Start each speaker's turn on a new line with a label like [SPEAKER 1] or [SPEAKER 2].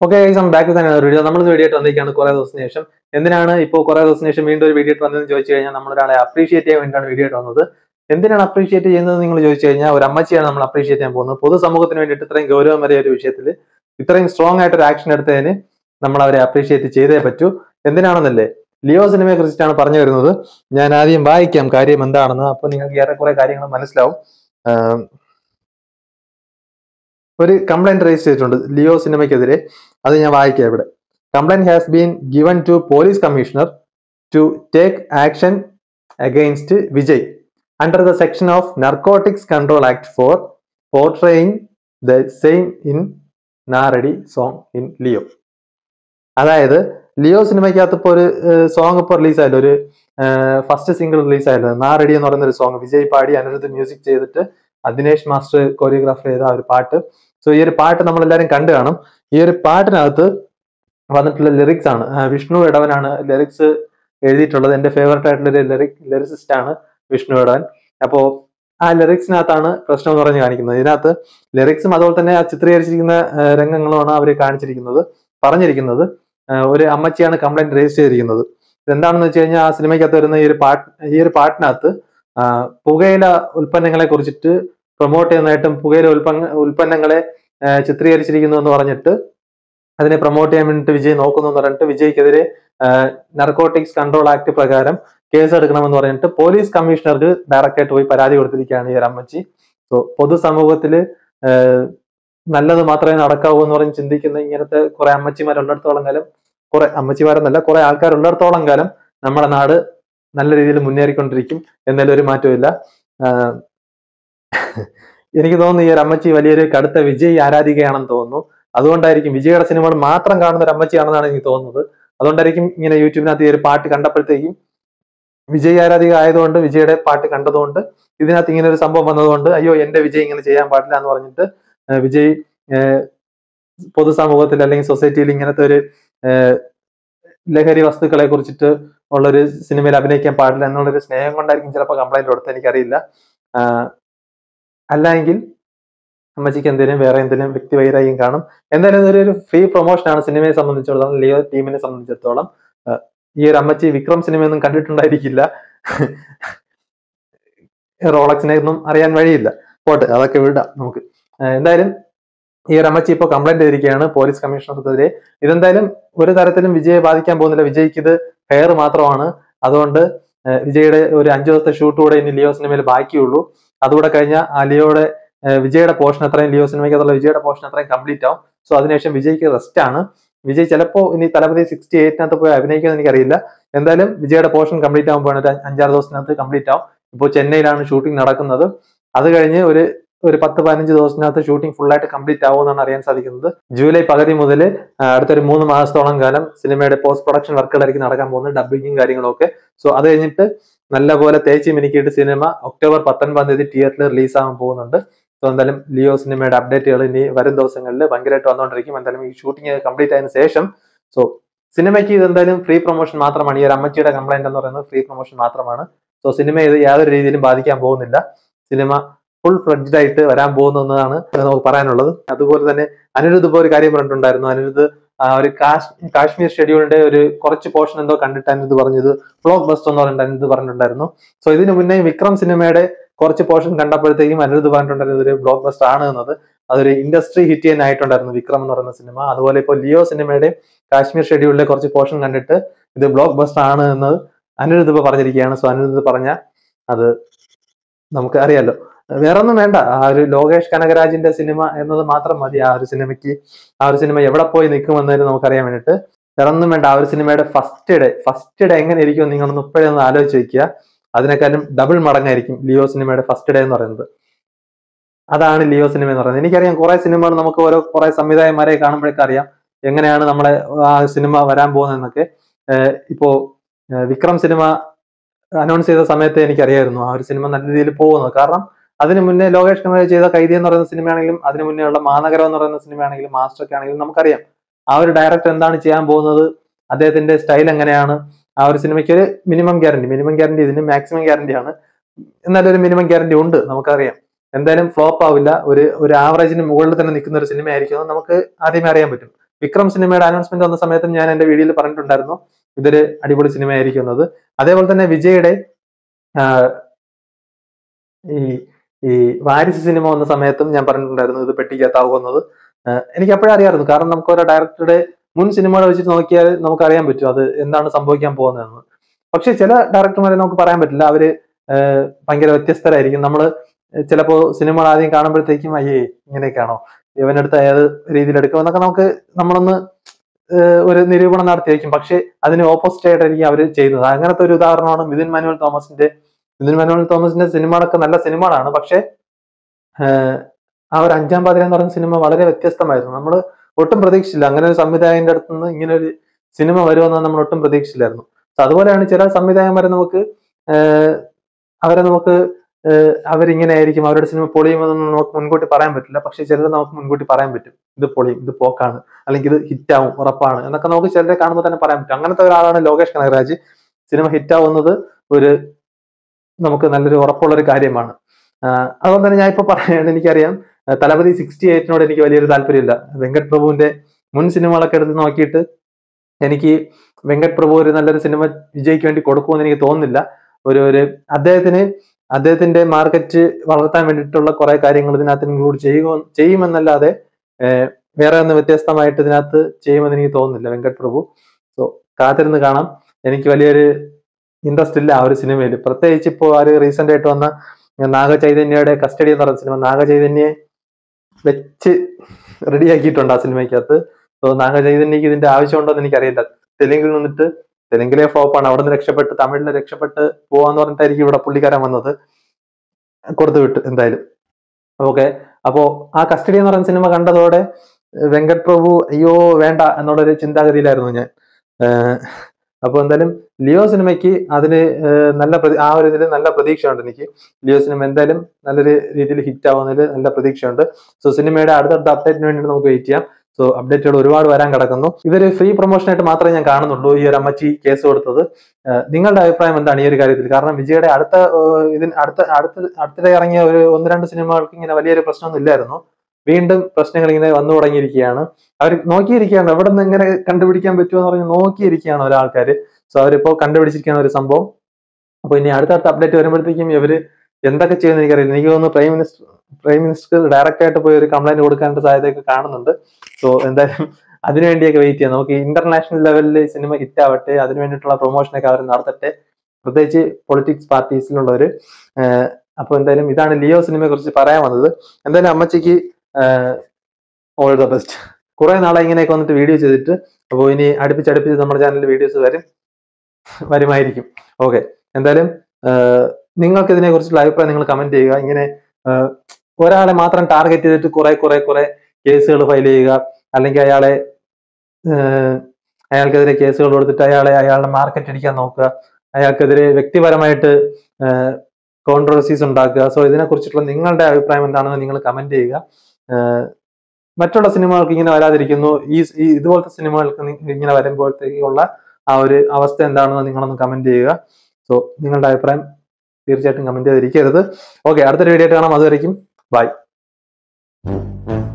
[SPEAKER 1] okay ഐസം back തന്നെ video നമ്മൾ വീഡിയോ ആയിട്ട് വന്നിരിക്കുകയാണ് കുറെ ദിവസത്തിന് ശേഷം എന്തിനാണ് ഇപ്പോൾ കുറെ ദിവസത്തിന് ശേഷം വീണ്ടും ഒരു വീഡിയോ ആയിട്ട് വന്നതെന്ന് ചോദിച്ചു കഴിഞ്ഞാൽ നമ്മൾ ഒരാളെ അപ്രീഷിയേറ്റ് ചെയ്യാൻ വേണ്ടിയാണ് വീഡിയോ ആയിട്ട് വന്നത് എന്തിനാണ് അപ്രീഷിയേറ്റ് ചെയ്യുന്നത് നിങ്ങൾ ചോദിച്ചു കഴിഞ്ഞാൽ ഒരു അമ്മച്ചിയാണ് നമ്മൾ അപ്രീഷിയേറ്റ് ചെയ്യാൻ പോകുന്നത് പൊതുസമൂഹത്തിന് വേണ്ടിയിട്ട് ഇത്രയും ഗൗരവമേറിയ ഒരു വിഷയത്തിൽ ഇത്രയും സ്ട്രോങ് ആയിട്ട് ഒരു ആക്ഷൻ എടുത്തതിന് നമ്മൾ അവരെ അപ്രീഷിയേറ്റ് ചെയ്തേ പറ്റൂ എന്തിനാണെന്നല്ലേ ലിയോ സിനിമയെ കുറിച്ചിട്ടാണ് പറഞ്ഞു വരുന്നത് ഞാൻ ആദ്യം വായിക്കാം കാര്യം എന്താണെന്ന് അപ്പൊ നിങ്ങൾക്ക് ഏറെക്കുറെ കാര്യങ്ങൾ മനസ്സിലാവും ആം, ഒരു കംപ്ലൈന്റ് രജിസ്റ്റർ ചെയ്തിട്ടുണ്ട് ലിയോ സിനിമയ്ക്കെതിരെ അത് ഞാൻ വായിക്കാം ഇവിടെ complaint has been given to police commissioner to take action against Vijay under the section of narcotics control act for portraying the same in Naa Ready song in Leo അതായത് ലിയോ സിനിമയ്ക്കകത്ത് ഇപ്പോൾ ഒരു സോങ് ഇപ്പോൾ റിലീസായല്ലോ ഒരു ഫസ്റ്റ് സിംഗിൾ റിലീസായല്ലോ നാരടി എന്ന് പറയുന്ന ഒരു സോങ് വിജയ് പാടി അനിരുദ്ധ് മ്യൂസിക് ചെയ്തിട്ട് അദിനേഷ് മാസ്റ്റർ കൊറിയോഗ്രാഫ് ചെയ്ത ആ ഒരു പാട്ട് സോ ഈ ഒരു പാട്ട് നമ്മൾ എല്ലാവരും കണ്ടു കാണും ഈ ഒരു പാട്ടിനകത്ത് വന്നിട്ടുള്ള ലിറിക്സ് ആണ് ആ, വിഷ്ണു ഇടവനാണ് ലിറിക്സ് എഴുതിയിട്ടുള്ളത് എന്റെ ഫേവറേറ്റ് ആയിട്ടുള്ള ഒരു ലിറിക് ലിറിസിസ്റ്റ് ആണ് വിഷ്ണു ഇടവൻ അപ്പോ ആ ലിറിക്സിനകത്താണ് പ്രശ്നം എന്ന് പറഞ്ഞ് കാണിക്കുന്നത് ഇതിനകത്ത് ലിറിക്സും അതുപോലെ തന്നെ ആ ചിത്രീകരിച്ചിരിക്കുന്ന ആ, രംഗങ്ങളുമാണ് അവർ കാണിച്ചിരിക്കുന്നത് പറഞ്ഞിരിക്കുന്നത് ആ, ഒരു അമ്മച്ചിയാണ് കംപ്ലൈന്റ് രജിസ്റ്റർ ചെയ്തിരിക്കുന്നത് ഇതെന്താണെന്ന് വെച്ച് കഴിഞ്ഞാൽ ആ സിനിമയ്ക്കകത്ത് വരുന്ന ഈ ഒരു പാട്ട് ഈ ഒരു പാട്ടിനകത്ത് ആ, പുകയില ഉൽപ്പന്നങ്ങളെ കുറിച്ചിട്ട് പ്രൊമോട്ട് ചെയ്യുന്നതായിട്ടും പുകയില ഉൽപ്പന്ന ഉൽപ്പന്നങ്ങളെ ആ, ചിത്രീകരിച്ചിരിക്കുന്നു എന്ന് പറഞ്ഞിട്ട് അതിനെ പ്രൊമോട്ട് ചെയ്യാൻ വേണ്ടിയിട്ട് വിജയ് നോക്കുന്നു എന്ന് പറഞ്ഞിട്ട് വിജയ്ക്കെതിരെ നർക്കോട്ടിക്സ് കൺട്രോൾ ആക്ട് പ്രകാരം കേസ് എടുക്കണമെന്ന് പറഞ്ഞിട്ട് പോലീസ് കമ്മീഷണർക്ക് ഡയറക്റ്റ് ആയിട്ട് പോയി പരാതി കൊടുത്തിരിക്കുകയാണ് ഈ ഒരു അമ്മച്ചി സോ പൊതുസമൂഹത്തിൽ നല്ലത് മാത്രമേ നടക്കാവൂ എന്ന് പറഞ്ഞ് ചിന്തിക്കുന്ന ഇങ്ങനത്തെ കുറെ അമ്മച്ചിമാരുള്ളിടത്തോളം കാലം കുറെ അമ്മച്ചിമാരെന്നല്ല കുറെ ആൾക്കാരുള്ളിടത്തോളം കാലം നമ്മുടെ നാട് നല്ല രീതിയിൽ മുന്നേറിക്കൊണ്ടിരിക്കും എന്നാലും ഒരു മാറ്റവും ഇല്ല ആഹ് എനിക്ക് തോന്നുന്നു ഈ ഒരു അമ്മച്ചി വലിയൊരു കടുത്ത വിജയ് ആരാധികയാണെന്ന് തോന്നുന്നു അതുകൊണ്ടായിരിക്കും വിജയുടെ സിനിമകൾ മാത്രം കാണുന്ന ഒരു അമ്മച്ചിയാണെന്നാണ് എനിക്ക് തോന്നുന്നത് അതുകൊണ്ടായിരിക്കും ഇങ്ങനെ യൂട്യൂബിനകത്ത് ഈ ഒരു പാട്ട് കണ്ടപ്പോഴത്തേക്കും വിജയ് ആരാധിക ആയതുകൊണ്ട് വിജയുടെ പാട്ട് കണ്ടതുകൊണ്ട് ഇതിനകത്ത് ഇങ്ങനെ ഒരു സംഭവം വന്നതുകൊണ്ട് അയ്യോ എന്റെ വിജയ് ഇങ്ങനെ ചെയ്യാൻ പാടില്ല എന്ന് പറഞ്ഞിട്ട് ഏഹ് വിജയ് ഏഹ് പൊതുസമൂഹത്തിൽ അല്ലെങ്കിൽ സൊസൈറ്റിയിൽ ഇങ്ങനത്തെ ഒരു ഏഹ് ലഹരി വസ്തുക്കളെ കുറിച്ചിട്ട് ഉള്ളൊരു സിനിമയിൽ അഭിനയിക്കാൻ പാടില്ല എന്നുള്ളൊരു സ്നേഹം കൊണ്ടായിരിക്കും ചിലപ്പോൾ കംപ്ലൈന്റ് കൊടുത്തത് എനിക്കറിയില്ല ആഹ് അല്ലെങ്കിൽ അമ്മച്ചിക്ക് എന്തെങ്കിലും വേറെ എന്തെങ്കിലും വ്യക്തിവൈരാഗ്യം കാണും എന്തായാലും ഇതൊരു ഒരു ഫ്രീ പ്രൊമോഷൻ ആണ് സിനിമയെ സംബന്ധിച്ചിടത്തോളം ലിയോ ടീമിനെ സംബന്ധിച്ചിടത്തോളം ആഹ് ഈ ഒരു അമ്മച്ചി വിക്രം സിനിമയൊന്നും കണ്ടിട്ടുണ്ടായിരിക്കില്ല റോളക്സിനെ ഒന്നും അറിയാൻ വഴിയില്ല പോട്ടെ അതൊക്കെ വിടാം നമുക്ക് ആഹ് എന്തായാലും ഈ ഒരു അമ്മച്ചി ഇപ്പോൾ കംപ്ലൈന്റ് ചെയ്തിരിക്കുകയാണ് പോലീസ് കമ്മീഷണർക്കെതിരെ ഇതെന്തായാലും ഒരു തരത്തിലും വിജയെ ബാധിക്കാൻ പോകുന്നില്ല വിജയ്ക്ക് ഇത് ഫെയർ മാത്രമാണ് അതുകൊണ്ട് ആഹ് വിജയുടെ ഒരു അഞ്ചു ദിവസത്തെ ഷൂട്ട് കൂടെ ഇനി ലിയോ സിനിമയിൽ ബാക്കിയുള്ളൂ അതുകൂടെ കഴിഞ്ഞാൽ ആ ലിയോയുടെ ആഹ് വിജയുടെ പോർഷൻ അത്രയും ലിയോ സിനിമയ്ക്കകത്തുള്ള വിജയുടെ പോർഷൻ അത്രയും കംപ്ലീറ്റ് ആവും സോ അതിനുശേഷം വിജയ്ക്ക് റെസ്റ്റ് ആണ് വിജയ് ചിലപ്പോൾ ഇനി തലപതി സിക്സ്റ്റി എയ്റ്റിനകത്ത് പോയി അഭിനയിക്കുമെന്ന് എനിക്കറിയില്ല എന്തായാലും വിജയുടെ പോർഷൻ കംപ്ലീറ്റ് ആകുമ്പോൾ ഒരു അഞ്ചാറ് ദിവസത്തിനകത്ത് കംപ്ലീറ്റ് ആവും ഇപ്പോൾ ചെന്നൈയിലാണ് ഷൂട്ടിംഗ് നടക്കുന്നത് അത് കഴിഞ്ഞ് ഒരു ഒരു പത്ത് പതിനഞ്ച് ദിവസത്തിനകത്ത് ഷൂട്ടിംഗ് ഫുൾ ആയിട്ട് കംപ്ലീറ്റ് ആവുമെന്നാണ് അറിയാൻ സാധിക്കുന്നത് ജൂലൈ പകുതി മുതൽ അടുത്തൊരു മൂന്ന് മാസത്തോളം കാലം സിനിമയുടെ പോസ്റ്റ് പ്രൊഡക്ഷൻ വർക്കുകളായിരിക്കും നടക്കാൻ പോകുന്നത് ഡബിങ്ങും കാര്യങ്ങളും ഒക്കെ സോ അത് കഴിഞ്ഞിട്ട് നല്ലപോലെ തേച്ച് മിനുക്കിയിട്ട് സിനിമ ഒക്ടോബർ പത്തൊൻപതാം തീയതി തിയേറ്ററിൽ റിലീസ് ആകാൻ പോകുന്നുണ്ട് സോ എന്തായാലും ലിയോ സിനിമയുടെ അപ്ഡേറ്റുകൾ ഇനി വരും ദിവസങ്ങളിൽ ഭയങ്കരമായിട്ട് വന്നുകൊണ്ടിരിക്കും എന്തായാലും ഈ ഷൂട്ടിംഗ് കംപ്ലീറ്റ് ആയതിനു ശേഷം സോ സിനിമയ്ക്ക് ഇത് എന്തായാലും ഫ്രീ പ്രൊമോഷൻ മാത്രമാണ് ഈ ഒരു അമ്മച്ചിയുടെ കംപ്ലൈന്റ് എന്ന് പറയുന്നത് ഫ്രീ പ്രൊമോഷൻ മാത്രമാണ് സോ സിനിമ ഇത് യാതൊരു രീതിയിലും ബാധിക്കാൻ പോകുന്നില്ല സിനിമ ഫുൾ ഫ്ലഡ്ജഡ് ആയിട്ട് വരാൻ പോകുന്നതാണ് നമുക്ക് പറയാനുള്ളത് അതുപോലെ തന്നെ അനിരുദ്ധ് ഇപ്പോൾ ഒരു കാര്യം പറഞ്ഞിട്ടുണ്ടായിരുന്നു അനിരുദ്ധ് ആ ഒരു കാശ് കാശ്മീർ ഷെഡ്യൂളിന്റെ ഒരു കുറച്ച് പോർഷൻ എന്തോ കണ്ടിട്ട് അനിരുദ്ധ് പറഞ്ഞത് ബ്ലോക്ക് ബസ്റ്റർ എന്ന് പറഞ്ഞിട്ട് അനിരുദ്ധ് പറഞ്ഞിട്ടുണ്ടായിരുന്നു സോ ഇതിനു മുന്നേ വിക്രം സിനിമയുടെ കുറച്ച് പോർഷൻ കണ്ടപ്പോഴത്തേക്കും അനിരുദ്ധ് പറഞ്ഞിട്ടുണ്ടായിരുന്നു ഒരു ബ്ലോക്ക് ബസ്റ്റർ ആണ് എന്നത് അതൊരു ഇൻഡസ്ട്രി ഹിറ്റ് തന്നെ ആയിട്ടുണ്ടായിരുന്നു വിക്രം എന്ന് പറയുന്ന സിനിമ അതുപോലെ ഇപ്പോൾ ലിയോ സിനിമയുടെ കാശ്മീർ ഷെഡ്യൂളിലെ കുറച്ച് പോർഷൻ കണ്ടിട്ട് ഇത് ബ്ലോക്ക് ബസ്റ്റർ ആണ് എന്ന് അനിരുദ്ധ് ഇപ്പോൾ പറഞ്ഞിരിക്കുകയാണ് സോ അനിരുദ്ധ് പറഞ്ഞ അത് നമുക്ക് അറിയാലോ വേറെ ഒന്നും വേണ്ട ആ ഒരു ലോകേഷ് കനകരാജിന്റെ സിനിമ എന്നത് മാത്രം മതി ആ ഒരു സിനിമയ്ക്ക് ആ ഒരു സിനിമ എവിടെ പോയി നിൽക്കുമെന്നതിന് നമുക്കറിയാൻ വേണ്ടിയിട്ട് വേറെ ഒന്നും വേണ്ട ആ ഒരു സിനിമയുടെ ഫസ്റ്റ് ഡേ ഫസ്റ്റ് ഡേ എങ്ങനെ ഇരിക്കും നിങ്ങളൊന്ന് ഇപ്പോഴേ ഒന്ന് ആലോചിച്ച് വെക്കുക അതിനേക്കാളും ഡബിൾ മടങ്ങായിരിക്കും ലിയോ സിനിമയുടെ ഫസ്റ്റ് ഡേ എന്ന് പറയുന്നത് അതാണ് ലിയോ സിനിമ എന്ന് പറയുന്നത് എനിക്കറിയാം കുറെ സിനിമകൾ നമുക്ക് ഓരോ കുറെ സംവിധായകന്മാരെ കാണുമ്പോഴേക്കും അറിയാം എങ്ങനെയാണ് നമ്മളെ ആ സിനിമ വരാൻ പോകുന്നതെന്നൊക്കെ ഏഹ് ഇപ്പോ ഏഹ് വിക്രം സിനിമ അനൗൺസ് ചെയ്ത സമയത്ത് എനിക്കറിയായിരുന്നു ആ ഒരു സിനിമ നല്ല രീതിയിൽ പോകുന്നത് കാരണം അതിന് മുന്നേ ലോകേഷ് കനകരാജ് ചെയ്ത കൈതി എന്ന് പറയുന്ന സിനിമയാണെങ്കിലും അതിന് മുന്നേ ഉള്ള മാനഗരം എന്ന് പറയുന്ന സിനിമയാണെങ്കിലും മാസ്റ്റർ ഒക്കെ ആണെങ്കിലും നമുക്കറിയാം ആ ഒരു ഡയറക്ടർ എന്താണ് ചെയ്യാൻ പോകുന്നത് അദ്ദേഹത്തിന്റെ സ്റ്റൈൽ എങ്ങനെയാണ് ആ ഒരു സിനിമയ്ക്ക് ഒരു മിനിമം ഗ്യാരണ്ടി മിനിമം ഗ്യാരണ്ടി ഇതിന് മാക്സിമം ഗ്യാരണ്ടി ആണ് എന്നാലും ഒരു മിനിമം ഗ്യാരണ്ടി ഉണ്ട് നമുക്കറിയാം എന്തായാലും ഫ്ലോപ്പ് ആവില്ല ഒരു ഒരു ആവറേജിന് മുകളിൽ തന്നെ നിൽക്കുന്ന ഒരു സിനിമ ആയിരിക്കും എന്ന് നമുക്ക് ആദ്യമേ അറിയാൻ പറ്റും വിക്രം സിനിമയുടെ അനൗൺസ്മെന്റ് വന്ന സമയത്തും ഞാൻ എന്റെ വീഡിയോയിൽ പറഞ്ഞിട്ടുണ്ടായിരുന്നു ഇതൊരു അടിപൊളി സിനിമയായിരിക്കും എന്നത് അതേപോലെ തന്നെ വിജയുടെ ആ, ഈ ഈ വാരിസ് സിനിമ വന്ന സമയത്തും ഞാൻ പറഞ്ഞിട്ടുണ്ടായിരുന്നു ഇത് പെട്ടിക്കകത്താവുന്നത് എനിക്ക് അപ്പോഴേ അറിയാമായിരുന്നു കാരണം നമുക്ക് ഓരോ ഡയറക്ടറുടെ മുൻ സിനിമകൾ വെച്ചിട്ട് നോക്കിയാൽ നമുക്ക് അറിയാൻ പറ്റും അത് എന്താണ് സംഭവിക്കാൻ പോകുന്നതെന്ന് പക്ഷെ ചില ഡയറക്ടർമാരെ നമുക്ക് പറയാൻ പറ്റില്ല അവര് ആഹ് ഭയങ്കര വ്യത്യസ്തരായിരിക്കും നമ്മൾ ചിലപ്പോ സിനിമകൾ ആദ്യം കാണുമ്പോഴത്തേക്കും അയ്യേ ഇങ്ങനെയൊക്കെയാണോ ഇവനെടുത്ത് ഏത് രീതിയിൽ എടുക്കും എന്നൊക്കെ നമുക്ക് നമ്മളൊന്ന് ആഹ് ഒരു നിരൂപണം നടത്തിയായിരിക്കും പക്ഷെ അതിന് ഓപ്പോസിറ്റ് ആയിട്ടായിരിക്കും അവർ ചെയ്യുന്നത് അങ്ങനത്തെ ഒരു ഉദാഹരണമാണ് മിഥുൻ മാനുവൽ തോമസിന്റെ മിഥുൻ മാനുവൽ തോമസിന്റെ സിനിമകളൊക്കെ നല്ല സിനിമകളാണ് പക്ഷെ ആഹ് ആ ഒരു അഞ്ചാം പാതിര എന്ന് പറയുന്ന സിനിമ വളരെ വ്യത്യസ്തമായിരുന്നു നമ്മൾ ഒട്ടും പ്രതീക്ഷിച്ചില്ല അങ്ങനെ ഒരു സംവിധായകന്റെ അടുത്ത് നിന്ന് ഇങ്ങനെ ഒരു സിനിമ വരുമെന്ന് നമ്മൾ ഒട്ടും പ്രതീക്ഷിച്ചില്ലായിരുന്നു So അതുപോലെയാണ് ചില സംവിധായകന്മാരെ നമുക്ക് ആഹ് അവരെ നമുക്ക് ആഹ് അവരിങ്ങനെ ആയിരിക്കും അവരുടെ സിനിമ പൊളിയുമെന്നൊന്നും നമുക്ക് മുൻകൂട്ടി പറയാൻ പറ്റില്ല പക്ഷെ ചിലർ നമുക്ക് മുൻകൂട്ടി പറയാൻ പറ്റും ഇത് പൊളിയും ഇത് പോക്കാണ് അല്ലെങ്കിൽ ഇത് ഹിറ്റാവും ഉറപ്പാണ് എന്നൊക്കെ നമുക്ക് ചിലരെ കാണുമ്പോൾ തന്നെ പറയാൻ പറ്റും അങ്ങനത്തെ ഒരാളാണ് ലോകേഷ് കനകരാജ് സിനിമ ഹിറ്റാവുന്നത് ഒരു നമുക്ക് നല്ലൊരു ഉറപ്പുള്ള ഒരു കാര്യമാണ് ആഹ് അതുപോലെ തന്നെ ഞാൻ ഇപ്പൊ പറയുന്നത് എനിക്കറിയാം ആഹ് തലപതി സിക്സ്റ്റി എയ്റ്റിനോട് എനിക്ക് വലിയൊരു താല്പര്യമില്ല വെങ്കട് പ്രഭുവിന്റെ മുൻ സിനിമകളൊക്കെ എടുത്ത് നോക്കിയിട്ട് എനിക്ക് വെങ്കട് പ്രഭു ഒരു നല്ലൊരു സിനിമ വിജയ്ക്ക് വേണ്ടി കൊടുക്കുമെന്ന് എനിക്ക് തോന്നുന്നില്ല ഒരു ഒരു അദ്ദേഹത്തിന് അദ്ദേഹത്തിന്റെ മാർക്കറ്റ് വളർത്താൻ വേണ്ടിയിട്ടുള്ള കുറെ കാര്യങ്ങൾ ഇതിനകത്ത് ഇൻക്ലൂഡ് ചെയ്യുക ചെയ്യുമെന്നല്ലാതെ ഏഹ് വേറെ ഒന്ന് വ്യത്യസ്തമായിട്ട് ഇതിനകത്ത് ചെയ്യുമെന്ന് എനിക്ക് തോന്നുന്നില്ല വെങ്കട് പ്രഭു സോ കാത്തിരുന്ന് കാണാം എനിക്ക് വലിയൊരു ഇൻട്രസ്റ്റ് ഇല്ല ആ ഒരു സിനിമയിൽ പ്രത്യേകിച്ച് ഇപ്പോൾ ആ ഒരു റീസെന്റ് ആയിട്ട് വന്ന നാഗചൈതന്യയുടെ കസ്റ്റഡി എന്ന് പറയുന്ന സിനിമ നാഗചൈതന്യെ വെച്ച് റെഡിയാക്കിയിട്ടുണ്ട് ആ സിനിമയ്ക്കകത്ത് സോ നാഗചൈതന്യക്ക് ഇതിന്റെ ആവശ്യമുണ്ടോ എന്ന് എനിക്കറിയില്ല തെലുങ്കിൽ നിന്നിട്ട് തെലുങ്കിലെ ഫ്ലോപ്പാണ് അവിടെ നിന്ന് രക്ഷപ്പെട്ട് തമിഴിൽ രക്ഷപ്പെട്ട് പോവാന്ന് പറഞ്ഞിട്ടായിരിക്കും ഇവിടെ പുള്ളിക്കാരൻ വന്നത് കൊടുത്തു വിട്ടു എന്തായാലും ഓക്കെ അപ്പോ ആ കസ്റ്റഡി എന്ന് പറയുന്ന സിനിമ കണ്ടതോടെ ഏഹ് വെങ്കട് പ്രഭു അയ്യോ വേണ്ട എന്നുള്ളൊരു ചിന്താഗതിയിലായിരുന്നു ഞാൻ ഏഹ് അപ്പൊ എന്തായാലും ലിയോ സിനിമയ്ക്ക് അതിന് ഏഹ് നല്ല പ്രതി- ആ ഒരു ഇതിൽ നല്ല പ്രതീക്ഷയുണ്ട് എനിക്ക് ലിയോ സിനിമ എന്തായാലും നല്ലൊരു രീതിയിൽ ഹിറ്റ് ആവുന്നതിൽ നല്ല പ്രതീക്ഷയുണ്ട് സോ സിനിമയുടെ അടുത്തടുത്ത അപ്ഡേറ്റിന് വേണ്ടി നമുക്ക് വെയിറ്റ് ചെയ്യാം സോ അപ്ഡേറ്റുകൾ ഒരുപാട് വരാൻ കിടക്കുന്നു ഇതൊരു ഫ്രീ പ്രൊമോഷൻ ആയിട്ട് മാത്രമേ ഞാൻ കാണുന്നുള്ളൂ ഈ ഒരു അമ്മച്ചി കേസ് കൊടുത്തത് ഏഹ് നിങ്ങളുടെ അഭിപ്രായം എന്താണ് ഈ ഒരു കാര്യത്തിൽ കാരണം വിജയുടെ അടുത്ത ഏഹ് ഇതിന് അടുത്ത അടുത്ത അടുത്തിടെ ഇറങ്ങിയ ഒരു ഒന്ന് രണ്ട് സിനിമകൾക്ക് ഇങ്ങനെ വലിയൊരു പ്രശ്നമൊന്നും ഇല്ലായിരുന്നു വീണ്ടും പ്രശ്നങ്ങൾ ഇങ്ങനെ വന്നു തുടങ്ങിയിരിക്കുകയാണ് അവർ നോക്കിയിരിക്കുകയാണ് എവിടെ നിന്ന് എങ്ങനെ കണ്ടുപിടിക്കാൻ പറ്റുമോ എന്ന് പറഞ്ഞ് നോക്കിയിരിക്കുകയാണ് ഒരാൾക്കാർ സോ അവരിപ്പോ കണ്ടുപിടിച്ചിരിക്കുകയാണ് ഒരു സംഭവം അപ്പൊ ഇനി അടുത്തടുത്ത അപ്ഡേറ്റ് വരുമ്പോഴത്തേക്കും ഇവര് എന്തൊക്കെ ചെയ്യുമെന്ന് എനിക്കറിയില്ല എനിക്ക് തോന്നുന്നു prime minister prime minister direct ആയിട്ട് പോയി ഒരു കംപ്ലൈന്റ് കൊടുക്കാനുള്ള സാധ്യതയൊക്കെ കാണുന്നുണ്ട് സോ എന്തായാലും അതിനുവേണ്ടിയൊക്കെ വെയിറ്റ് ചെയ്യാം നമുക്ക് ഇന്റർനാഷണൽ ലെവലിൽ സിനിമ ഹിറ്റ് ആവട്ടെ അതിന് വേണ്ടിയിട്ടുള്ള പ്രൊമോഷനൊക്കെ അവർ നടത്തട്ടെ പ്രത്യേകിച്ച് പൊളിറ്റിക്സ് പാർട്ടീസിലുള്ളവർ അപ്പൊ എന്തായാലും ഇതാണ് ലിയോ സിനിമയെ കുറിച്ച് പറയാൻ വന്നത് എന്തായാലും അമ്മച്ചിക്ക് ഓൾ ദ ബെസ്റ്റ് കുറെ നാളെ ഇങ്ങനെയൊക്കെ വന്നിട്ട് വീഡിയോ ചെയ്തിട്ട് അപ്പോൾ ഇനി അടുപ്പിച്ച് അടുപ്പിച്ച് നമ്മുടെ ചാനലിൽ വീഡിയോസ് വരും വരുമായിരിക്കും ഓക്കെ എന്തായാലും ആഹ് നിങ്ങൾക്ക് ഇതിനെ കുറിച്ചുള്ള അഭിപ്രായം നിങ്ങൾ കമന്റ് ചെയ്യുക ഇങ്ങനെ ആഹ് ഒരാളെ മാത്രം ടാർഗറ്റ് ചെയ്തിട്ട് കുറെ കുറെ കുറെ കേസുകൾ ഫയൽ ചെയ്യുക അല്ലെങ്കിൽ അയാളെ ആഹ് അയാൾക്കെതിരെ കേസുകൾ കൊടുത്തിട്ട് അയാളെ അയാളുടെ മാർക്കറ്റ് അടിക്കാൻ നോക്കുക അയാൾക്കെതിരെ വ്യക്തിപരമായിട്ട് കോൺട്രവേഴ്സീസ് ഉണ്ടാക്കുക സോ ഇതിനെ കുറിച്ചിട്ടുള്ള നിങ്ങളുടെ അഭിപ്രായം എന്താണെന്ന് നിങ്ങൾ കമന്റ് ചെയ്യുക ആഹ് മറ്റുള്ള സിനിമകൾക്ക് ഇങ്ങനെ വരാതിരിക്കുന്നു ഈ ഈ ഇതുപോലത്തെ സിനിമകൾക്ക് നി- ഇങ്ങനെ വരുമ്പോഴത്തേക്കുള്ള ആ ഒരു അവസ്ഥ എന്താണെന്ന് നിങ്ങളൊന്ന് കമന്റ് ചെയ്യുക സോ നിങ്ങളുടെ അഭിപ്രായം തീർച്ചയായിട്ടും കമന്റ് ചെയ്തിരിക്കരുത് ഓക്കെ അടുത്തൊരു വീഡിയോ ആയിട്ട് കാണാം അതുവരെയും ബൈ